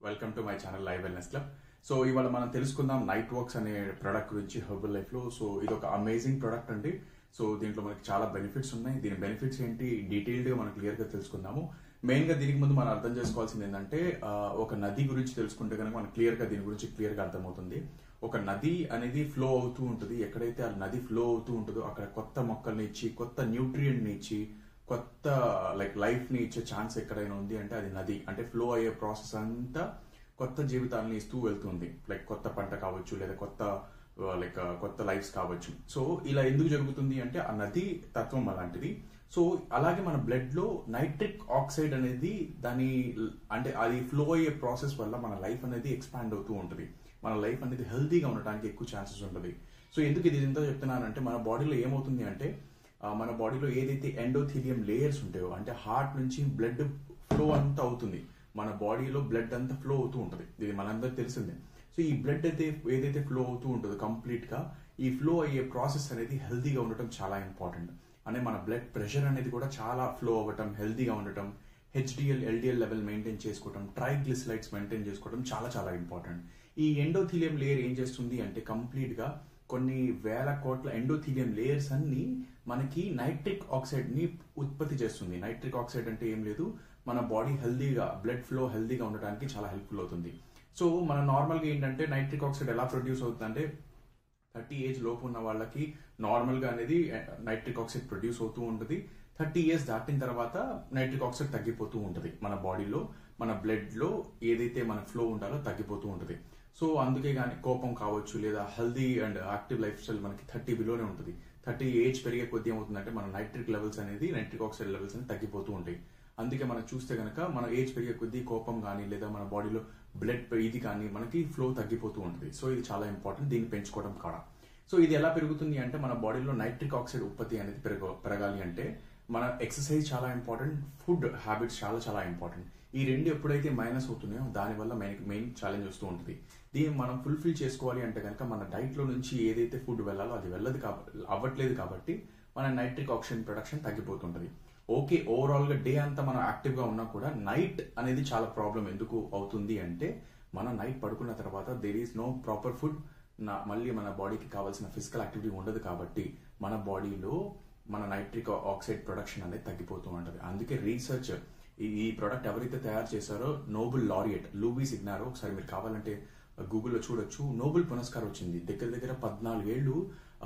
welcome to my channel live wellness club so ఇవాళ మనం తెలుసుకుందాం నైట్ వర్క్స్ అనే ప్రొడక్ట్ గురించి హెర్బల్ లైఫ్ లో సో ఇది ఒక అమేజింగ్ ప్రొడక్ట్ అండి సో దీంట్లో మనకి చాలా బెనిఫిట్స్ ఉన్నాయి దీని బెనిఫిట్స్ ఏంటి డీటెయిల్డ్ గా మనం క్లియర్ గా తెలుసుకుందాము మెయిన్ గా దీనికి ముందు మనం అర్థం చేసుకోవాల్సింది ఏంటంటే ఆ, ఒక నది గురించి తెలుసుకుంటే కనుక మనకు క్లియర్ గా దీని గురించి క్లియర్ గా అర్థమవుతుంది ఒక నది అనేది ఫ్లో అవుతూ ఉంటుంది ఎక్కడైతే ఆ నది ఫ్లో అవుతూ ఉంటుందో అక్కడ కొత్త మొక్కల్ని ఇచ్చి కొత్త న్యూట్రియంట్ ని ఇచ్చి కొత్త లైక్ లైఫ్ ని ఇచ్చే ఛాన్స్ ఎక్కడైనా ఉంది అంటే అది నది అంటే ఫ్లో అయ్యే ప్రాసెస్ అంతా కొత్త జీవితాలను ఇస్తూ వెళ్తుంది లైక్ కొత్త పంట కావచ్చు లేదా కొత్త లైక్ కొత్త లైఫ్స్ కావచ్చు సో ఇలా ఎందుకు జరుగుతుంది అంటే ఆ నది తత్వం అలాంటిది సో అలాగే మన బ్లడ్ లో నైట్రిక్ ఆక్సైడ్ అనేది దాని అంటే అది ఫ్లో అయ్యే ప్రాసెస్ వల్ల మన లైఫ్ అనేది ఎక్స్పాండ్ అవుతూ ఉంటుంది మన లైఫ్ అనేది హెల్తీగా ఉండటానికి ఎక్కువ ఛాన్సెస్ ఉంటుంది సో ఎందుకు ఇది ఎంతో చెప్తున్నానంటే మన బాడీలో ఏమవుతుంది అంటే ఆ, మన బాడీలో ఏదైతే ఎండోథీలియం లేయర్స్ ఉంటాయో అంటే హార్ట్ నుంచి బ్లడ్ ఫ్లో అంతా అవుతుంది మన బాడీలో బ్లడ్ అంతా ఫ్లో అవుతూ ఉంటుంది ఇది మనందరికి తెలిసిందే సో ఈ బ్లడ్ అయితే ఏదైతే ఫ్లో అవుతూ ఉంటుందో కంప్లీట్ గా ఈ ఫ్లో అయ్యే ప్రాసెస్ అనేది హెల్తీగా ఉండటం చాలా ఇంపార్టెంట్ అంటే మన బ్లడ్ ప్రెషర్ అనేది కూడా చాలా ఫ్లో అవ్వటం హెల్తీగా ఉండటం హెచ్డిఎల్ ఎల్డిఎల్ లెవెల్ మెయింటైన్ చేసుకోవడం ట్రైగ్లిసరైడ్స్ మెయింటైన్ చేసుకోవడం చాలా చాలా ఇంపార్టెంట్ ఈ ఎండోథీలియం లేయర్ ఏం చేస్తుంది అంటే కంప్లీట్ గా కొన్ని వేల కోట్ల ఎండోథీలియం లేయర్స్ అన్ని మనకి నైట్రిక్ ఆక్సైడ్ ని ఉత్పత్తి చేస్తుంది నైట్రిక్ ఆక్సైడ్ అంటే ఏం లేదు మన బాడీ హెల్దీగా బ్లడ్ ఫ్లో హెల్దీగా ఉండడానికి చాలా హెల్ప్ఫుల్ అవుతుంది సో మన నార్మల్ గా ఏంటంటే నైట్రిక్ ఆక్సైడ్ ఎలా ప్రొడ్యూస్ అవుతుంది అంటే థర్టీ ఏజ్ లోపు ఉన్న వాళ్ళకి నార్మల్ గా అనేది నైట్రిక్ ఆక్సైడ్ ప్రొడ్యూస్ అవుతూ ఉంటుంది థర్టీ ఇయర్స్ దాటిన తర్వాత నైట్రిక్ ఆక్సైడ్ తగ్గిపోతూ ఉంటుంది మన బాడీలో మన బ్లడ్ లో ఏదైతే మన ఫ్లో ఉండాలో తగ్గిపోతూ ఉంటుంది సో అందుకే కానీ కోపం కావచ్చు లేదా healthy and active lifestyle మనకి థర్టీ బిలోనే ఉంటుంది థర్టీ ఏజ్ పెరిగే కొద్దీ ఏమవుతుందంటే మన నైట్రిక్ లెవెల్స్ అనేది నైట్రిక్ ఆక్సైడ్ లెవెల్స్ అనేది తగ్గిపోతూ ఉంటాయి అందుకే మనం చూస్తే గనక మన ఏజ్ పెరిగే కొద్దీ కోపం కానీ లేదా మన బాడీలో బ్లడ్ ఇది కానీ మనకి ఫ్లో తగ్గిపోతూ ఉంటుంది సో ఇది చాలా ఇంపార్టెంట్ దీన్ని పెంచుకోవడం కాడ సో ఇది ఎలా పెరుగుతుంది అంటే మన బాడీలో నైట్రిక్ ఆక్సైడ్ ఉత్పత్తి అనేది పెరగ పెరగాలి అంటే మన ఎక్సర్సైజ్ చాలా ఇంపార్టెంట్ ఫుడ్ హ్యాబిట్స్ చాలా చాలా ఇంపార్టెంట్ ఈ రెండు ఎప్పుడైతే మైనస్ అవుతున్నాయో దానివల్ల మెయిన్ మెయిన్ ఛాలెంజ్ వస్తూ ఉంటుంది దీన్ని మనం ఫుల్ఫిల్ చేసుకోవాలి అంటే కనుక మన డైట్ లో నుంచి ఏదైతే ఫుడ్ వెళ్ళాలో అది వెళ్ళదు కాబట్టి అవ్వట్లేదు కాబట్టి మన నైట్రిక్ ఆక్సిజన్ ప్రొడక్షన్ తగ్గిపోతుంటది ఓకే ఓవరాల్ గా డే అంతా మనం యాక్టివ్ గా ఉన్నా కూడా నైట్ అనేది చాలా ప్రాబ్లం ఎందుకు అవుతుంది అంటే మనం నైట్ పడుకున్న తర్వాత there is no proper food నా మళ్ళీ మన బాడీకి కావాల్సిన ఫిజికల్ యాక్టివిటీ ఉండదు కాబట్టి మన బాడీలో మన నైట్రిక్ ఆక్సైడ్ ప్రొడక్షన్ అనేది తగ్గిపోతూ ఉంటుంది అందుకే రీసెర్చ్ ఈ ఈ ప్రోడక్ట్ ఎవరైతే తయారు చేశారో నోబుల్ లారియట్ లూబీ సిగ్నారో ఒకసారి మీరు కావాలంటే గూగుల్లో చూడొచ్చు నోబెల్ పురస్కారం వచ్చింది దగ్గర దగ్గర పద్నాలుగేళ్లు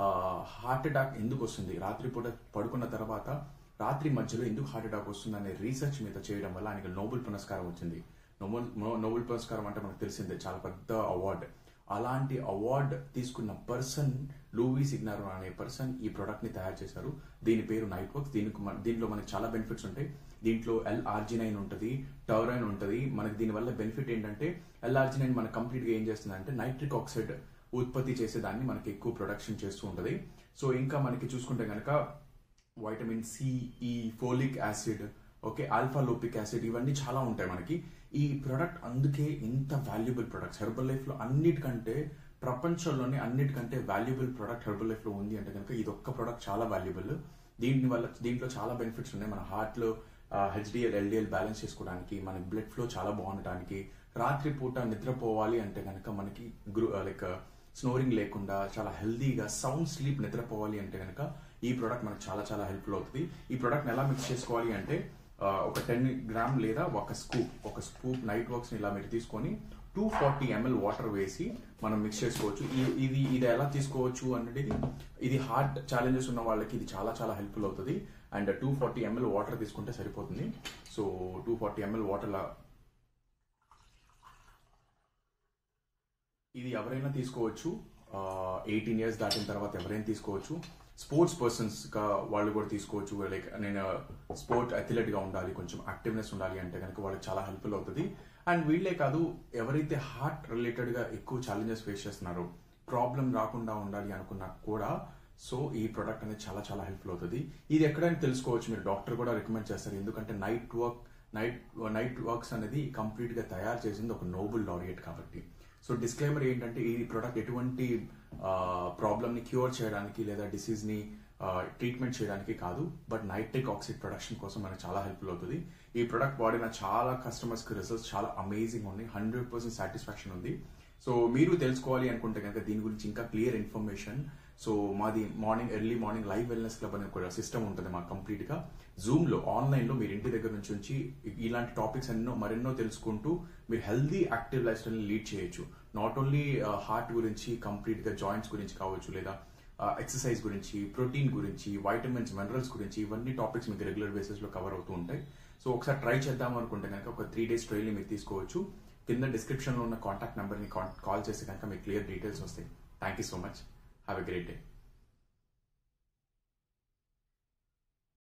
హార్ట్ అటాక్ ఎందుకు వస్తుంది రాత్రిపూట పడుకున్న తర్వాత రాత్రి మధ్యలో ఎందుకు హార్ట్ అటాక్ వస్తుంది అనే రీసెర్చ్ మీద చేయడం వల్ల ఆయనకి నోబెల్ పురస్కారం వచ్చింది నోబెల్ నోబెల్ పురస్కారం అంటే మనకు తెలిసిందే చాలా పెద్ద అవార్డ్ అలాంటి అవార్డ్ తీసుకున్న పర్సన్ లూవీ సిగ్నారో అనే పర్సన్ ఈ ప్రోడక్ట్ ని తయారు చేశారు దీని పేరు నైట్ వర్క్స్ దీనికి మన- దీంట్లో మనకి చాలా బెనిఫిట్స్ ఉంటాయి దీంట్లో ఎల్ ఆర్జినైన్ ఉంటుంది టౌరైన్ ఉంటుంది మనకి దీని వల్ల బెనిఫిట్ ఏంటంటే ఎల్ ఆర్జినైన్ మనకి కంప్లీట్ గా ఏం చేస్తుంది అంటే నైట్రిక్ ఆక్సైడ్ ఉత్పత్తి చేసేదాన్ని మనకి ఎక్కువ ప్రొడక్షన్ చేస్తూ ఉంటది సో ఇంకా మనకి చూసుకుంటే కనుక vitamin C E folic acid okay alpha lipoic acid ఇవన్నీ చాలా ఉంటాయి మనకి ఈ ప్రొడక్ట్ అందుకే ఇంత వాల్యుబుల్ ప్రొడక్ట్స్ హెర్బల్ లైఫ్ లో అన్నిటికంటే ప్రపంచంలోనే అన్నిటికంటే వాల్యుబుల్ ప్రొడక్ట్ హెర్బల్ లైఫ్ లో ఉంది అంటే కనుక ఇది ఒక్క ప్రొడక్ట్ చాలా వాల్యుబుల్ దీని వల్ల దీంట్లో చాలా బెనిఫిట్స్ ఉన్నాయి మన హార్ట్ లో హెచ్డిఎల్ ఎల్డిఎల్ బ్యాలెన్స్ చేసుకోవడానికి మన బ్లడ్ ఫ్లో చాలా బాగుండటానికి రాత్రి పూట నిద్రపోవాలి అంటే కనుక మనకి లైక్ స్నోరింగ్ లేకుండా చాలా హెల్దీగా సౌండ్ స్లీప్ నిద్రపోవాలి అంటే కనుక ఈ ప్రోడక్ట్ మనకు చాలా చాలా హెల్ప్ఫుల్ అవుతుంది ఈ ప్రోడక్ట్ ఎలా మిక్స్ చేసుకోవాలి అంటే ఆ, ఒక టెన్ గ్రామ్ లేదా ఒక స్కూప్ ఒక స్కూప్ నైట్ వర్క్స్ ని ఇలా మీరు తీసుకొని టూ ఫార్టీ ఎంఎల్ వాటర్ వేసి మనం మిక్స్ చేసుకోవచ్చు ఈ- ఇది ఇది ఎలా తీసుకోవచ్చు అనేది ఇది హార్ట్ ఛాలెంజెస్ ఉన్న వాళ్ళకి ఇది చాలా చాలా హెల్ప్ఫుల్ అవుతుంది and two forty ML water తీసుకుంటే సరిపోతుంది so two forty ML water ఇది ఎవరైనా తీసుకోవచ్చు ఎయిటీన్ ఇయర్స్ దాటిన తర్వాత ఎవరైనా తీసుకోవచ్చు స్పోర్ట్స్ పర్సన్స్ గా వాళ్ళు కూడా తీసుకోవచ్చు లైక్ నేను స్పోర్ట్ అథ్లెట్ గా ఉండాలి కొంచెం యాక్టివ్నెస్ ఉండాలి అంటే కనుక వాళ్ళకి చాలా హెల్ప్ఫుల్ అవుతుంది అండ్ వీళ్ళే కాదు ఎవరైతే హార్ట్ రిలేటెడ్ గా ఎక్కువ ఛాలెంజెస్ ఫేస్ చేస్తున్నారో ప్రాబ్లం రాకుండా ఉండాలి అనుకున్నా కూడా సో ఈ ప్రోడక్ట్ అనేది చాలా చాలా హెల్ప్ఫుల్ అవుతుంది ఇది ఎక్కడైనా తెలుసుకోవచ్చు మీరు డాక్టర్ కూడా రికమెండ్ చేస్తారు ఎందుకంటే night work night night works అనేది కంప్లీట్ గా తయారు చేసింది ఒక నోబుల్ లారియట్ కాబట్టి సో డిస్క్లైమర్ ఏంటంటే ఈ ప్రోడక్ట్ ఎటువంటి ప్రాబ్లమ్ ని క్యూర్ చేయడానికి లేదా డిసీజ్ ని ట్రీట్మెంట్ చేయడానికి కాదు బట్ నైట్రిక్ ఆక్సైడ్ ప్రొడక్షన్ కోసం మనకు చాలా హెల్ప్ఫుల్ అవుతుంది ఈ ప్రొడక్ట్ వాడిన చాలా కస్టమర్స్ కి రిజల్ట్స్ చాలా అమేజింగ్ ఉన్నాయి హండ్రెడ్ పర్సెంట్ సాటిస్ఫాక్షన్ ఉంది సో మీరు తెలుసుకోవాలి అనుకుంటే కనుక దీని గురించి ఇంకా క్లియర్ ఇన్ఫర్మేషన్ సో మాది morning early morning live wellness club అనే ఒక సిస్టమ్ ఉంటుంది మాకు కంప్లీట్ గా జూమ్ లో ఆన్లైన్ లో మీరు ఇంటి దగ్గర నుంచి ఉంచి ఇలాంటి టాపిక్స్ ఎన్నో మరెన్నో తెలుసుకుంటూ మీరు healthy active lifestyle lead చేయొచ్చు నాట్ ఓన్లీ హార్ట్ గురించి కంప్లీట్ గా జాయింట్స్ గురించి కావచ్చు లేదా ఎక్సర్సైజ్ గురించి ప్రోటీన్ గురించి వైటమిన్స్ మినరల్స్ గురించి ఇవన్నీ టాపిక్స్ మీకు రెగ్యులర్ బేసిస్ లో కవర్ అవుతూ ఉంటాయి సో ఒకసారి ట్రై చేద్దాం అనుకుంటే కనుక ఒక త్రీ డేస్ ట్రైల్ మీరు తీసుకోవచ్చు కింద డిస్క్రిప్షన్ లో ఉన్న కాంటాక్ట్ నెంబర్ ని కాల్ చేస్తే కనుక మీకు క్లియర్ డీటెయిల్స్ వస్తాయి thank you so much have a great day